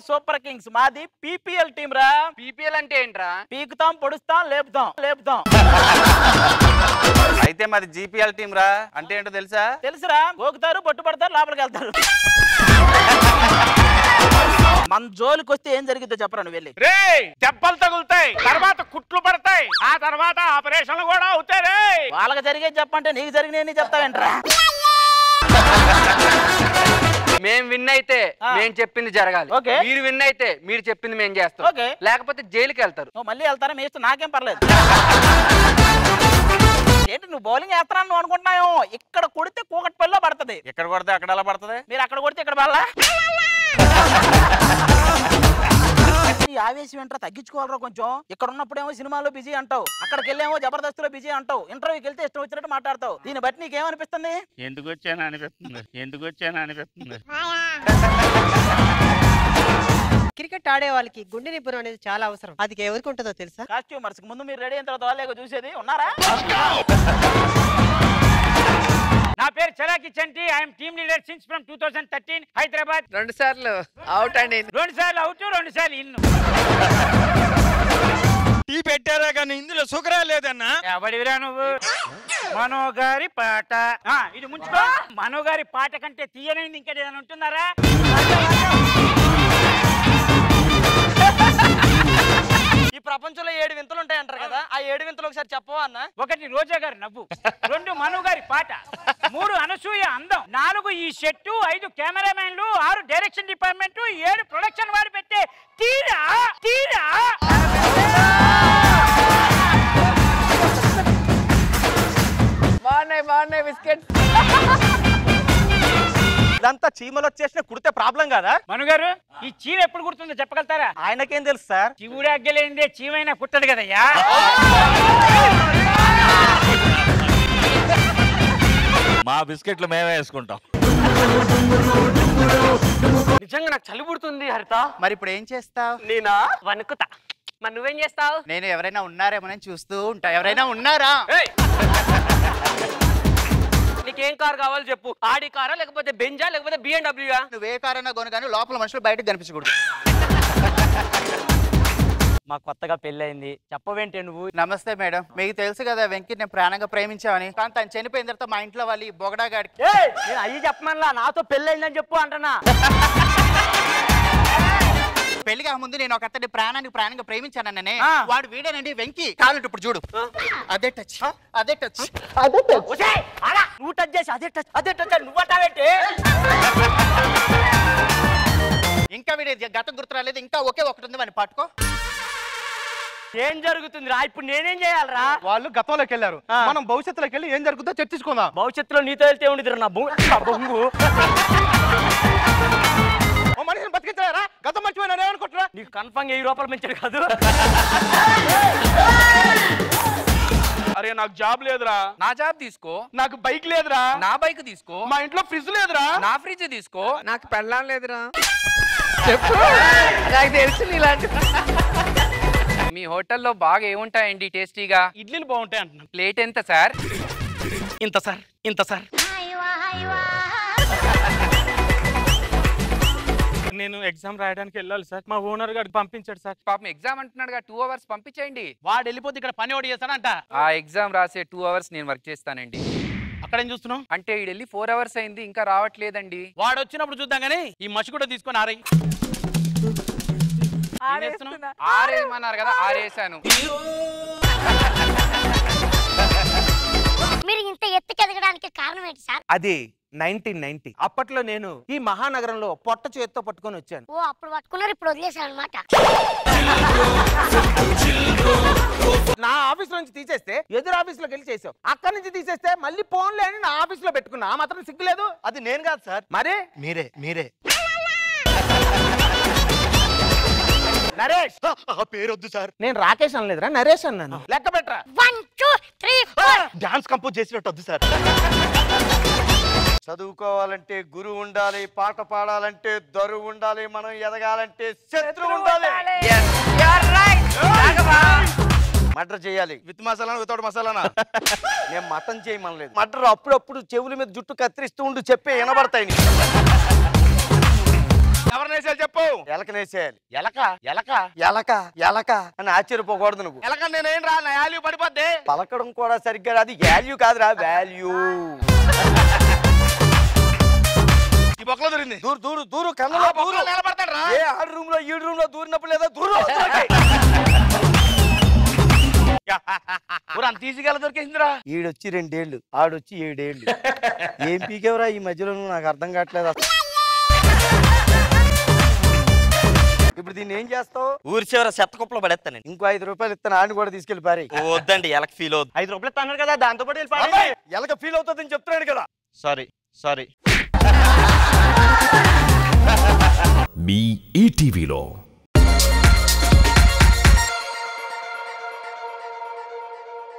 Super kings మాది PPL team రా PPL అంటే ఏంట్రా పీకుతాం పొడుస్తాం లేపుతాం లేపుతాం అయితే మాది జీపీఎల్ టీం రా అంటే ఏంటో తెలుసా తెలుసురా గోకుతారు పట్టుబడతారు లోపలికి వెళ్తారు మన జోలికి వస్తే ఏం జరిగిద్దో చెప్పరా నువ్వు వెళ్ళి రే దెబ్బలు తగులుతాయి తర్వాత కుట్లు పడతాయి ఆ తర్వాత ఆపరేషన్లు కూడా అవుతాయి రే వాళ్ళకి జరిగేది చెప్పంటే నీకు జరిగినాయని చెప్తావేంట్రా మేం విన్ అయితే ఆ. మేం చెప్పింది జరగాలి ఓకే. మీరు విన్ అయితే మీరు చెప్పింది మేం చేస్తాం ఓకే. లేకపోతే జైలుకి వెళ్తారు నువ్వు మళ్ళీ వెళ్తారా మీ ఇష్టం నాకేం పర్లేదు ఏంటి నువ్వు బౌలింగ్ వేస్తానని నువ్వు అనుకుంటున్నావు ఇక్కడ కొడితే కూకట్పల్లిలో పడుతుంది ఎక్కడ కొడితే అక్కడ ఎలా పడుతుంది మీరు అక్కడ కొడితే ఇక్కడ పడలా ఈ ఆవేశం ఏంట్రా తగ్గించుకోవాలరా కొంచెం ఇక్కడ ఉన్నప్పుడేమో సినిమాలో బిజీ అంటావు అక్కడికి వెళ్ళేమో జబర్దస్త్లో బిజీ అంటావు ఇంటర్వ్యూకి వెళ్తే ఇష్టం వచ్చినట్టు మాట్లాడతావు దీన్ని బట్టి నీకేమనిపిస్తుంది ఎందుకు వచ్చాను అనిపిస్తుంది ఎందుకు వచ్చాను అనిపిస్తుంది క్రికెట్ ఆడే వాళ్ళకి గుండె నిపుణం అనేది చాలా అవసరం అది ఎవరికి ఉంటుందో తెలుసా కాస్ట్యూమర్స్ ముందు మీరు రెడీ అయిన తర్వాత వాళ్ళే చూసేది ఉన్నారా నా పేరు చరాకి Chanti I'm team leader since from two thousand thirteen Hyderabad రెండు సార్లు అవుట్ అండి రెండు సార్లు అవుట్ రెండు సార్లు ఇన్ను టీ పెట్టారా కానీ ఇందులో సుఖరా లేదన్నా ఎవడివిరా నువ్వు మనో గారి పాట ఆ, ఇది ముంచుకో మనో గారి పాట కంటే తీయనైంది ఇంకా ఏదైనా ఉంటున్నారా ఈ ప్రపంచంలో ఏడు వింతలు ఉంటాయి అంటారు కదా ఆ ఏడు వింతలు ఒకసారి చెప్పవా అన్న ఒకటి రోజా గారి నవ్వు రెండు మను గారి పాట మూడు అనసూయ అందం నాలుగు ఈ షెట్టు ఐదు కెమెరామెన్లు ఆరు డైరెక్షన్ డిపార్ట్మెంట్ ఏడు ప్రొడక్షన్ వాడు పెట్టే తీరా తీరా బాగున్నాయి బాగున్నాయి బిస్కెట్ ఇదంతా చీమలు వచ్చేసిన కుడితే ప్రాబ్లం కదా మను గారు ఈ చీమ ఎప్పుడు కుడుతుందో చెప్పగలుగుతారా ఆయనకేం తెలుసు సార్ శివుడు అగ్గలేందే చీమైనా కుట్టడు కదయ్యా మా బిస్కెట్లు మేమే వేసుకుంటాం నిజంగా నాకు చలి పుడుతుంది హరిత మరి ఇప్పుడు ఏం చేస్తావు నేనా వణుకుతా మరి నువ్వేం చేస్తావు నేను ఎవరైనా ఉన్నారేమోనని చూస్తూ ఉంటా ఎవరైనా ఉన్నారా నీకేం కార్ కావాలో చెప్పు ఆడి కారా లేకపోతే బెంజా లేకపోతే బిఎండబ్ల్యూయా నువ్వు ఏ కారైనా కొను కానీ లోపల మనుషులు బయటకు కనిపించకూడదు మా కొత్తగా పెళ్ళైంది చెప్పవేంటి నువ్వు నమస్తే మేడం మీకు తెలుసు కదా వెంకీ నేను ప్రాణంగా ప్రేమించామని కానీ తను చనిపోయిన తర్వాత మా ఇంట్లో వాళ్ళు ఈ బొగడాగాడికి నేను అయ్యి చెప్పమనలా నాతో పెళ్ళైందని చెప్పు అంటనా పెళ్లి కాక ముందు నేను ఒక అతని ప్రాణానికి ప్రాణంగా ప్రేమించాననే ఆ. వాడు వీడేనండి వెంకీ కావాలంటే ఇప్పుడు చూడు అదే టచ్ అదే టచ్ ఒసేయ్, ఆడా, నువ్వు టచ్ చేసి అదే టచ్ అదే టచ్ అని నువ్వు అంటావేంటి ఇంకా వీడి గతం గుర్తు రాలేదు ఇంకా ఒకే ఒకటి ఉంది వాడిని పట్టుకో ఏం జరుగుతుంది రా ఇప్పుడు నేనేం చేయాలరా వాళ్ళు గతంలోకి వెళ్ళారు మనం భవిష్యత్తులోకి వెళ్ళి ఏం జరుగుతుందో చర్చించుకుందాం భవిష్యత్తులో నీతో వెళ్తే ఉండిదిరా నా బొంగు నా బొంగు ఓ మనిషిని బతికించారా గతం మర్చిపోయినా ఏమనుకుంటారా నీకు కన్ఫర్మ్ వెయ్యి రూపాయలు పెంచాడు కాదు అరే నాకు జాబ్ లేదురా నా జాబ్ తీసుకో నాకు బైక్ లేదురా నా బైక్ తీసుకో మా ఇంట్లో ఫ్రిడ్జ్ లేదురా నా ఫ్రిడ్జ్ తీసుకో నాకు పెళ్ళాం లేదురా చెప్పు నాకు తెలుసు ఇలాంటి మీ హోటల్లో బాగా ఏముంటాయండి టేస్టీగా ఇడ్లీలు బాగుంటాయి అంటున్నాను ప్లేట్ ఎంత సార్ ఇంత సార్ ఇంత సార్ నేను ఎగ్జామ్ రాయడానికి వెళ్ళాలి సార్ మా ఓనర్ గారికి పంపించాడు సార్ పాపం ఎగ్జామ్ అంటున్నాడుగా టూ అవర్స్ పంపించేయండి వాడు వెళ్ళిపోతే ఇక్కడ పని ఓడి చేస్తాడంట ఆ ఎగ్జామ్ రాసే టూ అవర్స్ నేను వర్క్ చేస్తానండి అక్కడ ఏం చూస్తున్నావు అంటే ఈడు వెళ్ళి ఫోర్ అవర్స్ అయింది ఇంకా రావట్లేదండి వాడు వచ్చినప్పుడు చూద్దాం కానీ ఈ మసి కూడా తీసుకొని ఆరై ఏం చేస్తున్నావు? ఆరేమన్నారు కదా ఆరేసాను మీరు ఇంత ఎత్తుకు ఎదగడానికి కారణం ఏంటి సార్ అది నైన్టీన్ నైన్టీ అప్పట్లో నేను ఈ మహానగరంలో పొట్ట చేత్తో పట్టుకొని వచ్చాను ఓ అప్పుడు పట్టుకున్నారు ఇప్పుడు వదిలేశారు అనమాట నా ఆఫీస్ నుంచి తీసేస్తే ఎదురు ఆఫీస్ లోకి వెళ్ళి చేసావు అక్కడి నుంచి తీసేస్తే మళ్ళీ ఫోన్లే అని నా ఆఫీస్ లో పెట్టుకున్నా ఆ మాత్రం సిగ్గులేదు అది నేను కాదు సార్ మరి మీరే మీరే నరేష్ ఆ పేరు వద్దు సార్ నేను రాకేష్ అనలేదురా నరేష్ అన్నాను లెక్క పెట్టరా one two three four dance compose చేసినట్టు వద్దు సార్ చదువుకోవాలంటే గురువు ఉండాలి పాట పాడాలంటే దొరువు ఉండాలి మనం ఎదగాలంటే శత్రువు ఉండాలి మర్డర్ చేయాలి విత్ మసాలా వితౌట్ మసాలానా నేను మతం చేయమనలేదు మర్డర్ అప్పుడప్పుడు చెవుల మీద జుట్టు కత్తిరిస్తూ ఉండు చెప్పే వినబడతాయి నీకు. ఎవరిని వేసేయాలి చెప్పు ఎలకనేసేయాలి ఎలక ఎలక ఎలక ఎలక అని ఆశ్చర్యపోకూడదు నువ్వు ఎలక నేనేం రా నా వాల్యూ పడిపోద్ది పలకడం కూడా సరిగ్గా రాదు వాల్యూ కాదురా వాల్యూ ఈ బొక్కలో దూరింది దూరు దూరు దూరు కళ్ళలో దూరు నిలబడతాడు రా ఏ ఆడు రూమ్ లో ఈ రూమ్ లో దూరినప్పుడు లేదా దూరు అంత ఈజీగా ఎలా దొరికేసిందిరా ఈడొచ్చి రెండేళ్లు ఆడొచ్చి ఏడేళ్లు ఏం పీకేవరా ఈ మధ్యలో నువ్వు నాకు అర్థం కావట్లేదు అసలు. ఇప్పుడు దీన్ని ఏం చేస్తావు ఊరి చివర చెత్త కుప్పలో పడేస్తాను ఇంకో ఐదు రూపాయలు ఇస్తాను ఆడిని కూడా తీసుకెళ్లి పారి వద్దండి ఎలక ఫీల్ అవుద్ది ఐదు రూపాయలు ఇస్తాను కదా దాంతో పాటు వెళ్ళి పారేయ్. ఎలక ఫీల్ అవుతుందని చెప్తున్నాడు కదా సారీ సారీ మీ ఈటీవీలో